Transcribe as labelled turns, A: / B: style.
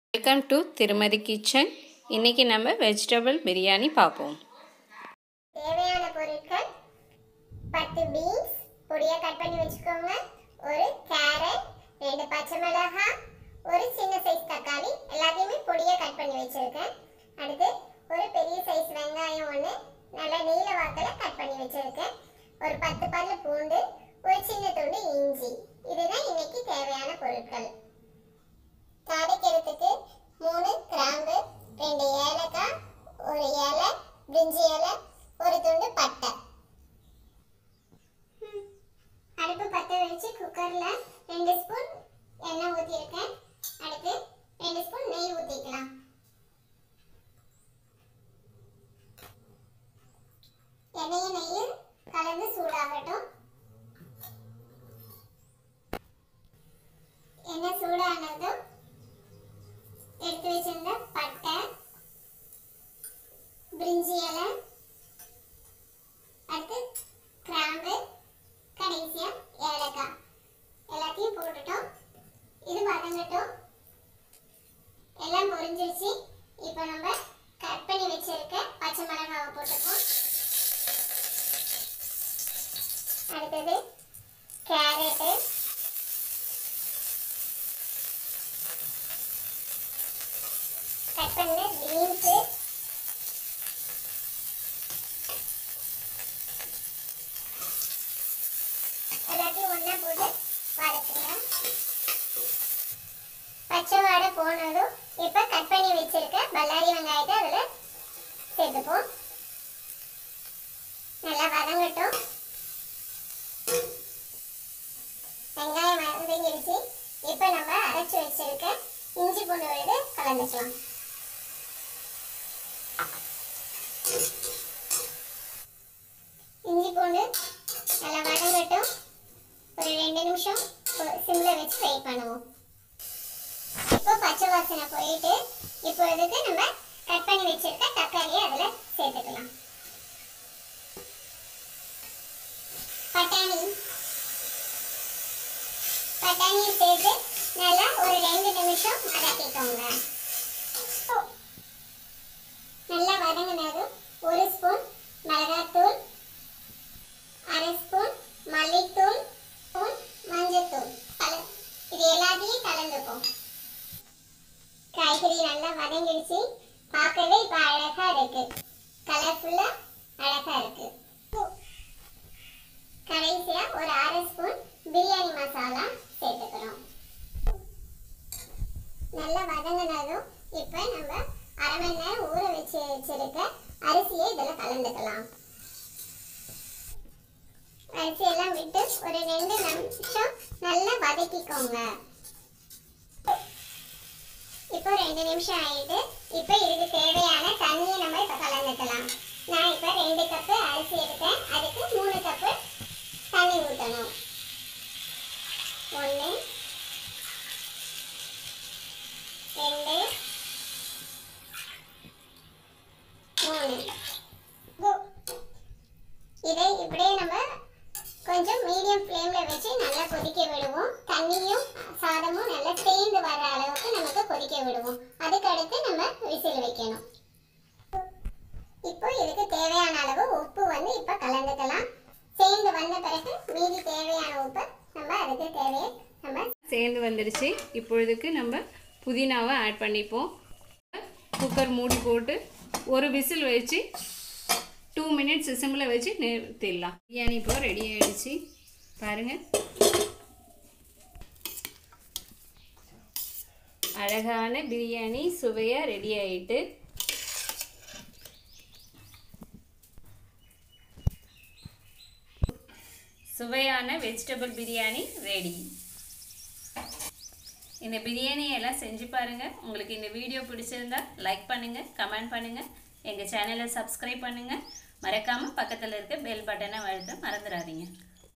A: Welcome to திருமதி kitchen இன்றைக்கி நம்ம வெஜிடபிள் பிரியாணி பார்ப்போம்
B: தேவையான பொருட்கள் பத்து பீன்ஸ் பொடியா கட் பண்ணி வச்சுக்கோங்க ஒரு கேரட் ரெண்டு பச்சை மிளகாய் ஒரு சின்ன சைஸ் தக்காளி எல்லாத்தையுமே பொடியா கட் பண்ணி வச்சிருக்கேன் அடுத்து ஒரு பெரிய சைஸ் வெங்காயம் ஒன்று நல்லா நீல வாக்கில் கட் பண்ணி வச்சிருக்கேன் ஒரு பத்து பல்லு பூண்டு ஒரு சின்ன துண்டு இஞ்சி இதுதான் இன்னைக்கு தேவையான பொருட்கள் தாளிக்கிறதுக்கு மூணு கிராம்பு ரெண்டு ஏலக்காய் ஒரு இலை பிரிஞ்சி இலை ஒரு துண்டு பட்டை ம். அடுப்பு பற்ற வச்சு குக்கரில் ரெண்டு ஸ்பூன் எண்ணெய் ஊற்றிருக்கேன் அடுத்து ரெண்டு ஸ்பூன் நெய் ஊற்றிக்கலாம் எண்ணெயும் நெய்யும் கலந்து சூடாகட்டும் எண்ணெய் சூடானதும் எடுத்து வச்சிருந்த பட்டை பிரிஞ்சி இலை அடுத்து கிராம்பு கடைசியா ஏலக்காய் எல்லாத்தையும் போட்டுட்டோம் இது வதங்கட்டும் எல்லாம் பொரிஞ்சிருச்சு இப்போ நம்ம கட் பண்ணி வச்சிருக்க பச்சை மிளகாவை போட்டுப்போம் அடுத்தது கேரட்டு கட் பண்ண பீன்ஸு எல்லாத்தையும் ஒன்றா போட்டு வதக்குங்க பச்சை வாடை போனதும் இப்போ கட் பண்ணி வச்சிருக்க பல்லாரி வெங்காயத்தை அதில் சேர்த்துப்போம் நல்லா வதங்கட்டும் வெங்காயம் வதங்கிடுச்சு இப்போ நம்ம அரைச்சி வச்சிருக்க இஞ்சி பூண்டு விழுது கலந்துக்கலாம் இஞ்சி பூண்டு நல்லா வதங்கட்டும் ஒரு ரெண்டு நிமிஷம் சிம்ல வச்சு வெயிட் பண்ணுவோம் இப்போ பச்சை வாசனை போயிட்டு இப்போ இதுக்கு நம்ம கட் பண்ணி வச்சிருக்க தக்காளியை அதில் சேர்த்துக்கலாம் பட்டாணி பட்டாணியை சேர்த்து நல்லா ஒரு ரெண்டு நிமிஷம் வதக்கிக்கோங்க நல்லா வதங்கினதும் ஒரு ஸ்பூன் மிளகாத்தூள் அரை ஸ்பூன் மல்லித்தூள் ஸ்பூன் மஞ்சத்தூள் கல இது எல்லாத்தையும் கலந்துப்போம் காய்கறி நல்லா வதங்கிடுச்சு பார்க்கவே இப்போ அழகா இருக்கு கலர்ஃபுல்லா அழகா இருக்கு கடைசியா ஒரு அரை ஸ்பூன் பிரியாணி மசாலா சேர்த்துக்கிறோம் நல்லா வதங்கினதும் இப்போ நம்ம அரை மணி நேரம் ஊற வச்சு வச்சிருக்க அரிசியை இதில் கலந்துக்கலாம் அரிசி எல்லாம் விட்டு ஒரு ரெண்டு நிமிஷம் நல்லா வதக்கிக்கோங்க இப்போ ரெண்டு நிமிஷம் ஆயிட்டு இப்போ இதுக்கு தேவையான தண்ணியை நம்ம இப்போ கலந்துக்கலாம் நான் இப்போ ரெண்டு கப்பு அரிசி எடுத்தேன் அதுக்கு மூணு கப்பு தண்ணி ஊற்றணும் ஒன்று ரெண்டு மூணு இதை இப்படியே நம்ம கொஞ்சம் மீடியம் ஃப்ளேமில் வச்சு நல்லா கொதிக்க விடுவோம் தண்ணியும் சாதமும் நல்லா சேர்ந்து வர அளவுக்கு நமக்கு கொதிக்க விடுவோம் அதுக்கடுத்து நம்ம விசில் வைக்கணும் இப்போ இதுக்கு தேவையான அளவு உப்பு வந்து இப்போ கலந்துக்கலாம் சேர்ந்து வந்த பிறகு மீதி தேவையான உப்பு நம்ம அதுக்கு தேவையை நம்ம
A: சேர்ந்து வந்துடுச்சு இப்பொழுதுக்கு நம்ம புதினாவை ஆட் பண்ணிப்போம் குக்கர் மூடி போட்டு ஒரு விசில் வச்சு டூ மினிட்ஸ் சிம்மில் வச்சு நிறுத்திடலாம் பிரியாணி இப்போ ரெடி ஆயிடுச்சு பாருங்கள் அழகான பிரியாணி சுவையாக ரெடி ஆயிட்டு சுவையான வெஜிடபிள் பிரியாணி ரெடி இந்த பிரியாணியை எல்லாம் செஞ்சு பாருங்கள் உங்களுக்கு இந்த வீடியோ பிடிச்சிருந்தா லைக் பண்ணுங்கள் கமெண்ட் பண்ணுங்கள் எங்கள் சேனலை சப்ஸ்கிரைப் பண்ணுங்கள் மறக்காமல் பக்கத்தில் இருக்க பெல் பட்டனை அழுத்த மறந்துடாதீங்க